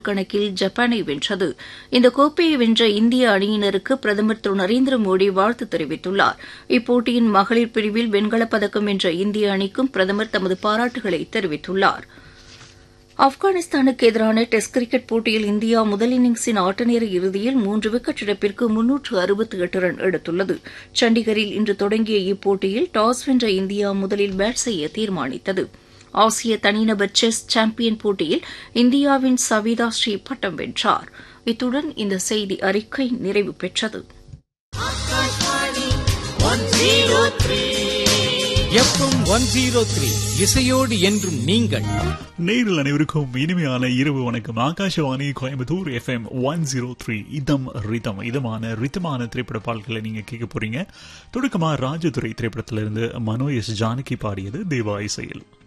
கணக்கில் ஜப்பானை வென்றது இந்த கோப்பையை வென்ற இந்திய அணியினருக்கு பிரதமர் திரு நரேந்திர மோடி வாழ்த்து தெரிவித்துள்ளார் இப்போட்டியின் மகளிர் பிரிவில் வெண்கலப் பதக்கம் வென்ற இந்திய அணிக்கும் பிரதமர் தமது பாராட்டுகளை தெரிவித்துள்ளார் ஆப்கானிஸ்தானுக்கு எதிரான டெஸ்ட் கிரிக்கெட் போட்டியில் இந்தியா முதல் இன்னிங்ஸின் ஆட்டநேர இறுதியில் மூன்று விக்கெட் இழப்பிற்கு முன்னூற்று அறுபத்து எட்டு ரன் எடுத்துள்ளது சண்டிகரில் இன்று தொடங்கிய இப்போட்டியில் டாஸ் வென்ற இந்தியா முதலில் பேட் செய்ய தீர்மானித்தது ஆசிய தனிநபர் செஸ் சாம்பியன் போட்டியில் இந்தியாவின் சவிதா ஸ்ரீ பட்டம் வென்றார் இத்துடன் இந்த செய்தி அறிக்கை நிறைவு பெற்றது எஃப்எம் ஒன் ஜீரோ த்ரீ இசையோடு என்றும் நீங்கள் நேரில் அனைவருக்கும் இனிமையான இரவு வணக்கம் Akashvani Coimbatore FM one zero three இதம் ரிதம் இதமான ரித்தமான திரைப்பட பாடல்களை நீங்க கேட்க போறீங்க தொடக்கமா ராஜதுரை திரைப்படத்திலிருந்து மனோ எஸ் ஜானகி பாடியது தேவா இசையில்